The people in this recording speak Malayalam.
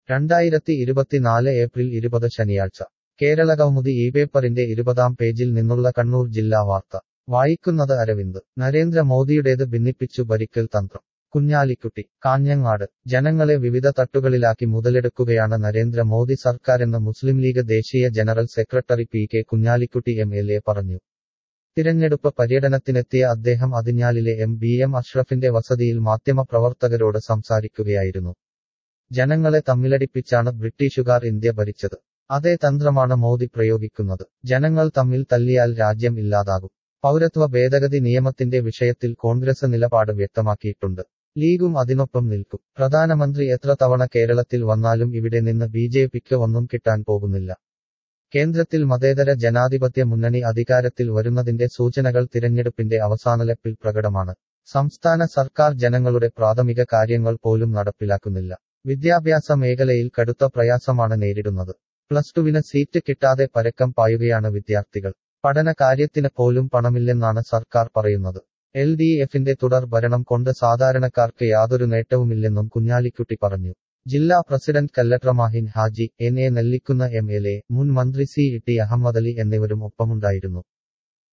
രണ്ടായിരത്തി ഇരുപത്തിനാല് ഏപ്രിൽ ഇരുപത് ശനിയാഴ്ച കേരളകൗമുദി ഈ പേപ്പറിന്റെ ഇരുപതാം പേജിൽ നിന്നുള്ള കണ്ണൂർ ജില്ലാ വാർത്ത വായിക്കുന്നത് അരവിന്ദ് നരേന്ദ്രമോദിയുടേത് ഭിന്നിപ്പിച്ചു ഭരിക്കൽ തന്ത്രം കുഞ്ഞാലിക്കുട്ടി കാഞ്ഞങ്ങാട് ജനങ്ങളെ വിവിധ തട്ടുകളിലാക്കി മുതലെടുക്കുകയാണ് നരേന്ദ്രമോദി സർക്കാരെന്ന് മുസ്ലിം ലീഗ് ദേശീയ general secretary P K Kunhalikutty M L A പറഞ്ഞു തിരഞ്ഞെടുപ്പ് പര്യടനത്തിനെത്തിയ അദ്ദേഹം അതിഞ്ഞാലിലെ എം ബി എം അഷ്റഫിന്റെ വസതിയിൽ മാധ്യമപ്രവർത്തകരോട് സംസാരിക്കുകയായിരുന്നു ജനങ്ങളെ തമ്മിലടിപ്പിച്ചാണ് ബ്രിട്ടീഷുകാർ ഇന്ത്യ ഭരിച്ചത് അതേ തന്ത്രമാണ് മോദി പ്രയോഗിക്കുന്നത് ജനങ്ങൾ തമ്മിൽ തല്ലിയാൽ രാജ്യം ഇല്ലാതാകും പൗരത്വ ഭേദഗതി നിയമത്തിന്റെ വിഷയത്തിൽ കോൺഗ്രസ് നിലപാട് വ്യക്തമാക്കിയിട്ടുണ്ട് ലീഗും അതിനൊപ്പം നിൽക്കും പ്രധാനമന്ത്രി എത്ര തവണ കേരളത്തിൽ വന്നാലും ഇവിടെ നിന്ന് ബി ജെ പിക്ക് ഒന്നും കിട്ടാൻ പോകുന്നില്ല കേന്ദ്രത്തിൽ മതേതര ജനാധിപത്യ മുന്നണി അധികാരത്തിൽ വരുന്നതിന്റെ സൂചനകൾ തിരഞ്ഞെടുപ്പിന്റെ അവസാനലപ്പിൽ പ്രകടമാണ് സംസ്ഥാന സർക്കാർ ജനങ്ങളുടെ പ്രാഥമിക കാര്യങ്ങൾ പോലും നടപ്പിലാക്കുന്നില്ല വിദ്യാഭ്യാസ മേഖലയിൽ കടുത്ത പ്രയാസമാണ് നേരിടുന്നത് പ്ലസ് ടുവിന് സീറ്റ് കിട്ടാതെ പരക്കം പായുകയാണ് വിദ്യാർത്ഥികൾ പഠന കാര്യത്തിന് പോലും പണമില്ലെന്നാണ് സർക്കാർ പറയുന്നത് എൽ ഡി എഫിന്റെ തുടർ ഭരണം കൊണ്ട് സാധാരണക്കാർക്ക് യാതൊരു നേട്ടവുമില്ലെന്നും കുഞ്ഞാലിക്കുട്ടി പറഞ്ഞു ജില്ലാ president Kallatra Mahin Haji N A Nellikunnu M L A മുൻ മന്ത്രി സി ടി അഹമ്മദ് അലി എന്നിവരും ഒപ്പമുണ്ടായിരുന്നു